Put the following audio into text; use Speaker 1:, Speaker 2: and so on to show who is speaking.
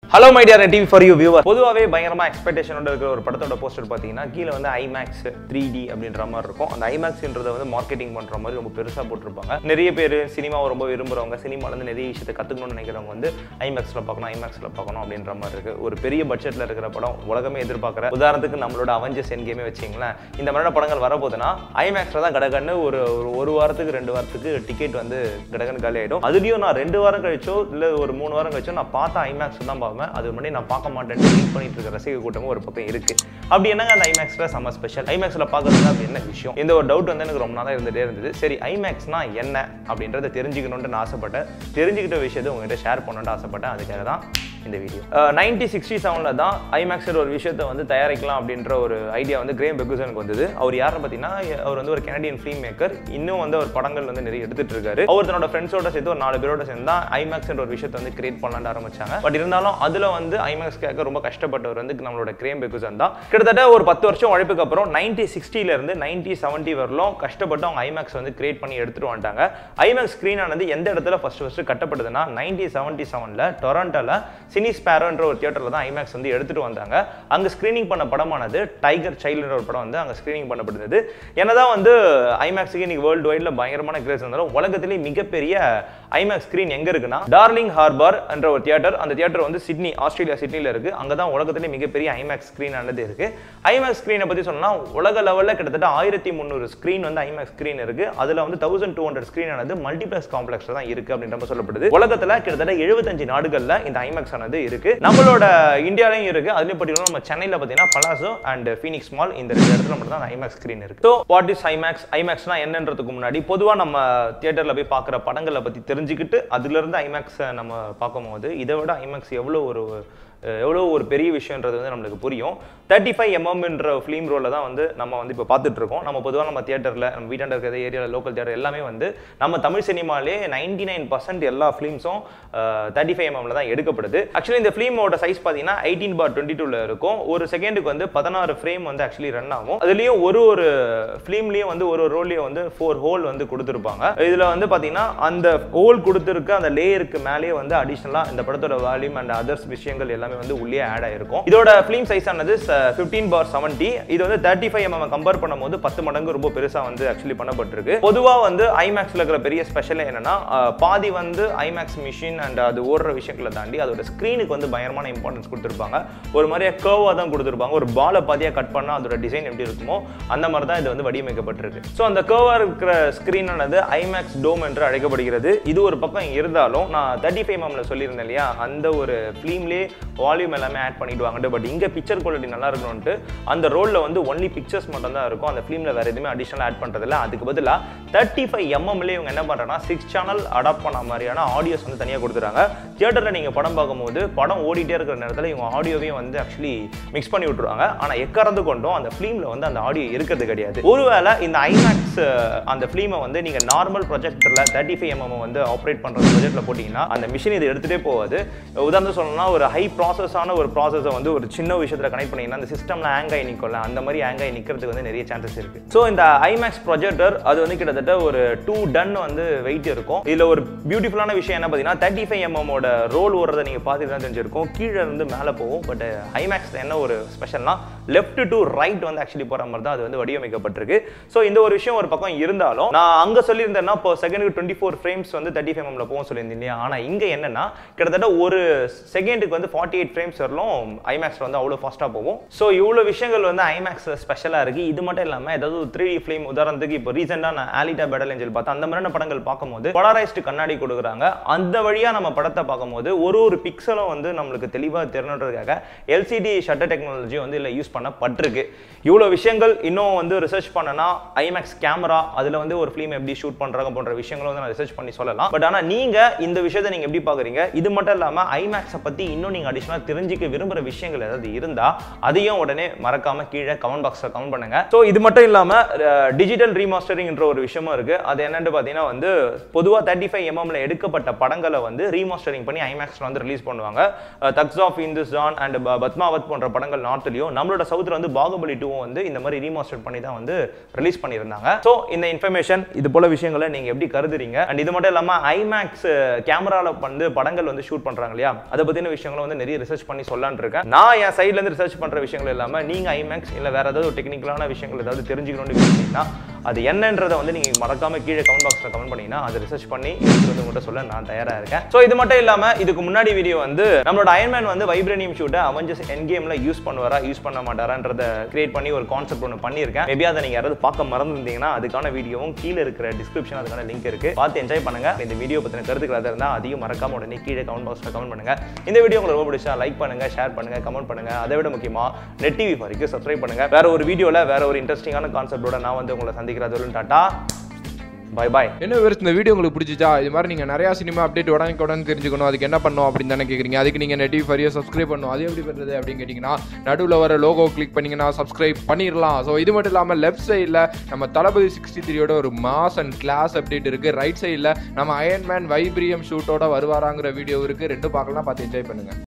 Speaker 1: hello my dear TV for you viewer பொதுவாகவே பயங்கரமா எக்ஸ்பெக்டேஷனோட இருக்கிற ஒரு படத்தோட போஸ்டர் பார்த்தீங்கன்னா கீழே வந்து ஐமேக்ஸ் த்ரீ டி அப்படின்ற மாதிரி இருக்கும் அந்த ஐமேக்ஸ்ன்றதை வந்து மார்க்கெட்டிங் பண்ற மாதிரி ரொம்ப பெருசா போட்டிருப்பாங்க நிறைய பேர் சினிமாவை ரொம்ப விரும்புறவங்க சினிமால இருந்து நிறைய விஷயத்தை கத்துக்கணும்னு நினைக்கிறவங்க வந்து ஐமேக்ஸ்ல பார்க்கணும் ஐமேக்ஸ்ல பார்க்கணும் அப்படின்ற மாதிரி இருக்கு ஒரு பெரிய பட்ஜெட்ல இருக்கிற படம் உலகமே எதிர்பார்க்குற உதாரணத்துக்கு நம்மளோட அவஞ்சஸ் என் கேமே வச்சிங்களேன் இந்த மாதிரி படங்கள் வரப்போகுதுன்னா ஐமேக்ஸ்ல தான் கடகன்னு ஒரு ஒரு ஒரு வாரத்துக்கு ரெண்டு வாரத்துக்கு டிக்கெட் வந்து கடகன்னு காலி ஆயிடும் அதுலயும் நான் ரெண்டு வாரம் கழிச்சோ இல்ல ஒரு மூணு வாரம் கழிச்சோ நான் பார்த்த ஐமேக்ஸ் தான் பார்ப்பேன் அது முன்னாடி நான் பார்க்க மாட்டேன் ட்வீட் பண்ணிட்டு இருக்க ரசிக கூட்டமும் ஒரு பக்கம் இருக்கு அப்படி என்னங்க அந்த ஐமேக்ஸ்ல செம்ம ஸ்பெஷல் ஐமேக்ஸ்ல பார்க்கறது அப்படி என்ன விஷயம் இந்த ஒரு டவுட் வந்து எனக்கு ரொம்ப நாளா இருந்துட்டே இருந்தது சரி ஐமேக்ஸ்னா என்ன அப்படின்றத தெரிஞ்சுக்கணும்னு நான் ஆசைப்பட்டேன் தெரிஞ்சுக்கிட்ட விஷயத்தை உங்ககிட்ட ஷேர் பண்ணணும்னு ஆசைப்பட்டேன் அதுக்காக தான் இந்த வீடியோ நைன்டி சிக்ஸ்டி செவனில் தான் ஐமேக்ஸில் ஒரு விஷயத்தை வந்து தயாரிக்கலாம் அப்படின்ற ஒரு ஐடியா வந்து கிரேம் பெகுசனுக்கு வந்தது அவர் யாருன்னு பார்த்தீங்கன்னா அவர் வந்து ஒரு கனடியன் ஃபிலிம் மேக்கர் இன்னும் வந்து அவர் படங்கள் வந்து நிறைய எடுத்துட்டு இருக்காரு அவர் தன்னோட ஃப்ரெண்ட்ஸோட சேர்த்து ஒரு நாலு பேரோட சேர்ந்து தான் ஐமேக்ஸ்ன்ற ஒரு விஷயத்தை வந்து கிரியேட் பண்ணலான்னு ஆரம்பிச்சாங்க பட் இருந்தாலும் அதில் வந்து ஐமேக்ஸ் கேட்க ரொம்ப கஷ்டப்பட்டவர் வந்து நம்மளோட கிரேம் பெகுசன் தான் கிட்டத்தட்ட ஒரு பத்து வருஷம் உழைப்புக்கு அப்புறம் நைன்டி சிக்ஸ்டில இருந்து நைன்டி செவன்ட்டி வரலும் கஷ்டப்பட்டு அவங்க ஐமேக்ஸ் வந்து கிரியேட் பண்ணி எடுத்துட்டு வந்துட்டாங்க ஐமேக்ஸ் ஸ்க்ரீன் ஆனது எந்த இடத்துல ஃபர்ஸ்ட் ஃபர்ஸ்ட் கட்டப்பட்டதுன்னா நைன்டி செவன்ட்டி செவனில் டொரண்டோல சினி ஸ்பேரோன்ற ஒரு தியேட்டரில் தான் ஐமேக்ஸ் வந்து எடுத்துட்டு வந்தாங்க அங்கே ஸ்க்ரீனிங் பண்ண படமானது டைகர் சைல்டுன்ற ஒரு படம் வந்து அங்கே ஸ்க்ரீனிங் பண்ணப்படுது என்னதான் வந்து ஐமேக்ஸுக்கு இன்னைக்கு வேர்ல்டு வைடில் பயங்கரமான கிரேஸ் இருந்தாலும் உலகத்திலேயே மிகப்பெரிய ஐமேக்ஸ் ஸ்க்ரீன் எங்கே இருக்குன்னா டார்லிங் ஹார்பர் என்ற ஒரு தியேட்டர் அந்த தியேட்டர் வந்து சிட்னி ஆஸ்திரேலியா சிட்னியில் இருக்கு அங்கே தான் உலகத்திலே மிகப்பெரிய ஐமேக்ஸ் ஸ்க்ரீன் ஆனது இருக்கு ஐமேக்ஸ் ஸ்க்ரீனை பற்றி சொன்னா உலக லெவலில் கிட்டத்தட்ட ஆயிரத்தி முந்நூறு ஸ்க்ரீன் வந்து ஐமேக்ஸ் ஸ்க்ரீன் இருக்கு அதில் வந்து தௌசண்ட் டூ ஹண்ட்ரட் ஸ்க்ரீன் ஆனது மல்டிப்ளெக்ஸ் காம்ப்ளெக்ஸில் தான் இருக்கு அப்படின்ற மாதிரி சொல்லப்படுது உலகத்தில் கிட்டத்தட்ட எழுபத்தஞ்சு நாடுகளில் இந்த ஐமேக்ஸ் ஆனது இருக்கு நம்மளோட இந்தியாலையும் இருக்கு அதுலயும் பர்டிகுலர் நம்ம சென்னையில் பார்த்தீங்கன்னா பலாசோ அண்ட் ஃபீனிக்ஸ் மால் இந்த ரெண்டு இடத்துல மட்டும் தான் ஐமேக்ஸ் ஸ்க்ரீன் இருக்கு ஸோ வாட் இஸ் ஐமேக்ஸ் ஐமேக்ஸ்னா என்னன்றதுக்கு முன்னாடி பொதுவாக நம்ம தியேட்டரில் போய் பார்க்குற படங்களை பற்றி தெரிஞ்சுக்கிட்டு அதுலேருந்து ஐமேக்ஸை நம்ம பார்க்கும்போது இதை விட ஐமேக்ஸ் எவ்வளோ ஒரு அஹ் எவ்வளோ ஒரு பெரிய விஷயன்றது வந்து நம்மளுக்கு புரியும் தேர்ட்டி ஃபைவ் எம்எம்ன்ற ஃபிலிம் ரோலில் தான் வந்து நம்ம வந்து இப்போ பார்த்துட்டு இருக்கோம் நம்ம பொதுவாக நம்ம தியேட்டரில் நம்ம வீட்டாண்ட இருக்கிற ஏரியாவில் லோக்கல் தியேட்டர் எல்லாமே வந்து நம்ம தமிழ் சினிமாலே நைன்டி நைன் பர்சன்ட் எல்லா ஃபிலிம்ஸும் தேர்ட்டி ஃபைவ் எம்எம்ல தான் எடுக்கப்படுது ஆக்சுவலி இந்த ஃபிலிமோட சைஸ் பார்த்தீங்கன்னா எயிட்டீன் பார் டுவெண்ட்டி டூவில் இருக்கும் ஒரு செகண்டுக்கு வந்து பதினாறு ஃப்ரேம் வந்து ஆக்சுவலி ரன் ஆகும் அதுலேயும் ஒரு ஒரு ஃபிலிம்லேயும் வந்து ஒரு ஒரு ரோல்லையும் வந்து ஃபோர் ஹோல் வந்து கொடுத்துருப்பாங்க இதில் வந்து பார்த்தீங்கன்னா அந்த ஹோல் கொடுத்துருக்க அந்த லேயருக்கு மேலேயே வந்து அடிஷ்னலாக இந்த படத்தோட வால்யூம் அண்ட் அதர்ஸ் விஷயங்கள் எல்லாமே வந்து உள்ளே ஆட் ஆயிருக்கும் இதோட ஃபிலிம் சைஸ் ஆனது ஃபிஃப்டீன் பார் செவன்ட்டி இது வந்து தேர்ட்டி ஃபைவ் எம்எம் கம்பேர் பண்ணும்போது பத்து மடங்கு ரொம்ப பெருசாக வந்து ஆக்சுவலி பண்ணப்பட்டிருக்கு பொதுவாக வந்து ஐமேக்ஸில் இருக்கிற பெரிய ஸ்பெஷல் என்னன்னா அஹ், பாதி வந்து ஐமேக்ஸ் மிஷின் அண்ட் அது ஓடுற விஷயங்களை தாண்டி அதோட ஸ்க்ரீனுக்கு வந்து பயங்கரமான இம்பார்ட்டன்ஸ் கொடுத்துருப்பாங்க ஒரு மாதிரியா கர்வாக தான் கொடுத்துருப்பாங்க ஒரு பாலை பாதியாக கட் பண்ணால் அதோட டிசைன் எப்படி இருக்குமோ அந்த மாதிரி தான் இது வந்து வடிவமைக்கப்பட்டிருக்கு ஸோ அந்த கர்வாக இருக்கிற ஸ்க்ரீன் ஆனது ஐமேக்ஸ் டோம் என்று அழைக்கப்படுகிறது இது ஒரு பக்கம் இருந்தாலும் நான் தேர்ட்டி ஃபைவ் எம்எம்ல சொல்லியிருந்தேன் இல்லையா அந்த ஒரு ஃபிலிம்லேயே வால்யூம் எல்லாமே ஆட் பண்ணிடுவாங்க பட் இங்கே பிக்சர் குவாலிட்டி நல்லா இருக்கணும்ட்டு அந்த ரோலில் வந்து ஒன்லி பிக்சர்ஸ் மட்டும் தான் இருக்கும் அந்த ஃபிலிமில் வேறு எதுவுமே அடிஷனல் ஆட் பண்ணுறதில்ல அதுக்கு பதிலாக தேர்ட்டி ஃபைவ் எம்எம்ல இவங்க என்ன பண்ணுறாங்கன்னா சிக்ஸ் சேனல் அடாப்ட் பண்ண மாதிரியான ஆடியோஸ் வந்து தனியாக கொடுத்துறாங்க தியேட்டரில் நீங்கள் படம் பார்க்கும்போது படம் ஓடிட்டே இருக்கிற நேரத்தில் இவங்க ஆடியோவையும் வந்து ஆக்சுவலி மிக்ஸ் பண்ணி விட்ருவாங்க ஆனால் எக்கறந்து கொண்டும் அந்த ஃபிலிமில் வந்து அந்த ஆடியோ இருக்கிறது கிடையாது ஒருவேளை இந்த ஐமேக்ஸ் அந்த ஃபிலிமை வந்து நீங்கள் நார்மல் ப்ரொஜெக்டரில் தேர்ட்டி ஃபைவ் எம்எம் வந்து ஆப்ரேட் பண்ணுற ப்ரொஜெக்டில் போட்டிங்கன்னா அந்த மிஷின் இதை எடுத்துகிட்டே போகாது உதாரணம் சொல்லணும்னா ஒரு ஹை ப்ராசஸான ஒரு ப்ராசஸை வந்து ஒரு சின்ன விஷயத்தில் கனெக்ட் பண்ணிங்கன்னா அந்த சிஸ்டமில் ஹேங் ஆகி நிற்கல அந்த மாதிரி ஹேங் ஆகி நிற்கிறதுக்கு வந்து நிறைய சான்சஸ் இருக்குது ஸோ இந்த ஐமேக்ஸ் ப்ரொஜெக்டர் அது வந்து கிட்டத்தட்ட ஒரு டூ டன் வந்து வெயிட் இருக்கும் இதில் ஒரு பியூட்டிஃபுல்லான விஷயம் என்ன பார்த்தீங்கன்னா தேர்ட்டி ஃபைவ் எம்எம்மோட ரோல் ஓடுறதை நீங்கள் பார்த்துட்டு தெரிஞ்சிருக்கும் கீழே இருந்து மேலே போகும் பட் ஐமேக்ஸ் என்ன ஒரு ஸ்பெஷல்னா லெஃப்ட் டு ரைட் வந்து ஆக்சுவலி போகிற மாதிரி தான் அது வந்து வடிவமைக்கப்பட்டிருக்கு ஸோ இந்த ஒரு விஷயம் ஒரு பக்கம் இருந்தாலும் நான் அங்கே சொல்லியிருந்தேன்னா இப்போ செகண்டுக்கு டுவெண்ட்டி ஃபோர் ஃப்ரேம்ஸ் வந்து தேர்ட்டி ஃபைவ் எம்எம்ல போகும் சொல்லியிருந்தேன் இல்லையா ஆனால் இங்கே என்னன்னா கிட்டத்தட்ட ஒரு செகண்டுக்கு வந்து ஃபார்ட்டி எயிட் ஃப்ரேம்ஸ் வரலும் ஐமேக்ஸ் வந்து அவ்வளோ ஃபாஸ்ட்டாக போகும் ஸோ இவ்வளோ விஷயங்கள் வந்து ஐமேக்ஸ் ஸ்பெஷலாக இருக்கு இது மட்டும் இல்லாமல் ஏதாவது ஒரு த்ரீ ஃபிலிம் உதாரணத்துக்கு இப்போ ரீசெண்டாக நான் ஆலிட்டா பெடல் ஏஞ்சல் பார்த்தேன் அந்த மாதிரியான படங்கள் பார்க்கும்போது போலரைஸ்டு கண்ணாடி கொடுக்குறாங்க அந்த வழியாக நம்ம படத்தை பார்க்கும்போது ஒரு ஒரு பிக்சலும் வந்து நம்மளுக்கு தெளிவாக தெரியணுன்றதுக்காக எல்சிடி ஷட்டர் டெக்னாலஜி வந்து இதில் யூஸ் பண்ணப்பட்டிருக்கு இவ்வளோ விஷயங்கள் இன்னும் வந்து ரிசர்ச் பண்ணனா ஐமேக்ஸ் கேமரா அதில் வந்து ஒரு ஃபிலிம் எப்படி ஷூட் பண்ணுறாங்க போன்ற விஷயங்களும் வந்து நான் ரிசர்ச் பண்ணி சொல்லலாம் பட் ஆனால் நீங்கள் இந்த விஷயத்தை நீங்கள் எப்படி பார்க்குறீங்க இது மட்டும் இல்லாமல் ஐமேக்ஸை பற்றி இன்னும் நீங்கள் அடிஷனலாக தெரிஞ்சுக்க விரும்புகிற விஷயங்கள் ஏதாவது இருந்தால் அதையும் உடனே மறக்காம கீழே கமெண்ட் பாக்ஸில் கமெண்ட் பண்ணுங்க ஸோ இது மட்டும் இல்லாமல் டிஜிட்டல் ரீமாஸ்டரிங்ன்ற ஒரு விஷயமும் இருக்குது அது என்னன்னு பார்த்தீங்கன்னா வந்து பொதுவாக தேர்ட்டி ஃபைவ் எம்எம்ல எடுக்கப்பட்ட படங்களை வந்து ரீமாஸ்டரிங் பண்ணி ஐமேக்ஸில் வந்து ரிலீஸ் பண்ணுவாங்க thugs of Hindustan and Padmaavat போன்ற படங்கள் நார்த்லையும் நம்மளோட சவுத்தில் வந்து பாகுபலி டூவும் வந்து இந்த மாதிரி ரீமாஸ்டர் பண்ணி தான் வந்து ரிலீஸ் பண்ணியிருந்தாங்க ஸோ இந்த இன்ஃபர்மேஷன் இது போல விஷயங்களை நீங்கள் எப்படி கருதுறீங்க அண்ட் இது மட்டும் இல்லாமல் ஐமேக்ஸ் கேமராவில் வந்து படங்கள் வந்து ஷூட் பண்ணுறாங்க இல்லையா அதை பற்றி பத்தின விஷயங்களும் வந்து நிறைய ரிசர்ச் பண்ணி சொல்லலாம்னு இருக்கேன் நான் என் சைட்ல இருந்து ரிசர்ச் பண்ற விஷயங்கள் இல்லாம நீங்க ஐமேக்ஸ் இல்ல வேற ஏதாவது ஒரு டெக்னிக்கலான விஷயங்கள் ஏதாவது தெரிஞ்சுக்கணும்னு விரும்புனீங்கன்னா அது என்னன்றதை வந்து நீங்க மறக்காம கீழே கமெண்ட் பாக்ஸ்ல கமெண்ட் பண்ணீங்கன்னா அதை ரிசர்ச் பண்ணி எடுத்து வந்து உங்கள்கிட்ட சொல்ல நான் தயாரா இருக்கேன் ஸோ இது மட்டும் இல்லாம இதுக்கு முன்னாடி வீடியோ வந்து நம்மளோட அயன்மேன் வந்து வைப்ரேனியம் ஷூட்டை அவஞ்சஸ் என் கேம்ல யூஸ் பண்ணுவாரா யூஸ் பண்ண மாட்டாரான்றத கிரியேட் பண்ணி ஒரு கான்செப்ட் ஒன்று பண்ணியிருக்கேன் மேபி அதை நீங்க யாராவது பார்க்க மறந்துருந்தீங்கன்னா அதுக்கான வீடியோவும் கீழே இருக்கிற டிஸ்கிரிப்ஷன் அதுக்கான லிங்க் இருக்கு பார்த்து என்ஜாய் பண்ணுங்க இந்த வீடியோ பத்தின கருத்துக்கள் எதாவது இருந்தால் அதிகம் மறக்காம உடனே கீழே கமெண்ட் பாக்ஸ்ல கமெண்ட் பண்ணுங்க இந்த வீடியோ உங்களுக்கு ரொம்ப பிடிச்சா லைக் பண்ணுங்க ஷேர் பண்ணுங்க கமெண்ட் பண்ணுங்க அதை விட முக்கியமா நெட் டிவி வரைக்கும் சப்ஸ்கிரைப் பண்ணுங்க வேற ஒரு வீடியோல வேற ஒரு இன்ட்ரெஸ்டிங்கான கான்செப்டோட நான் வந்து உங்களை சந்திக்கிறது டாட்டா பை பாய்
Speaker 2: என்ன விவரிச்சு இந்த வீடியோ உங்களுக்கு பிடிச்சிச்சா இது மாதிரி நீங்கள் நிறையா சினிமா அப்டேட் உடனே உடனே தெரிஞ்சுக்கணும் அதுக்கு என்ன பண்ணணும் அப்படின்னு தானே கேட்குறீங்க அதுக்கு நீங்கள் நெட்டிவ் ஃபரியை சப்ஸ்கிரைப் பண்ணணும் அது எப்படி பண்ணுறது அப்படின்னு கேட்டிங்கன்னா நடுவில் வர லோகோ கிளிக் பண்ணிங்கன்னா சப்ஸ்கிரைப் பண்ணிடலாம் ஸோ இது மட்டும் இல்லாமல் லெஃப்ட் சைடில் நம்ம தளபதி சிக்ஸ்டி த்ரீயோட ஒரு மாஸ் அண்ட் கிளாஸ் அப்டேட் இருக்குது ரைட் சைடில் நம்ம அயன்மேன் வைப்ரியம் ஷூட்டோட வருவாராங்கிற வீடியோ இருக்குது ரெண்டும் பார்க்கலாம் பார்த்து என்ஜாய் பண்ணுங்கள்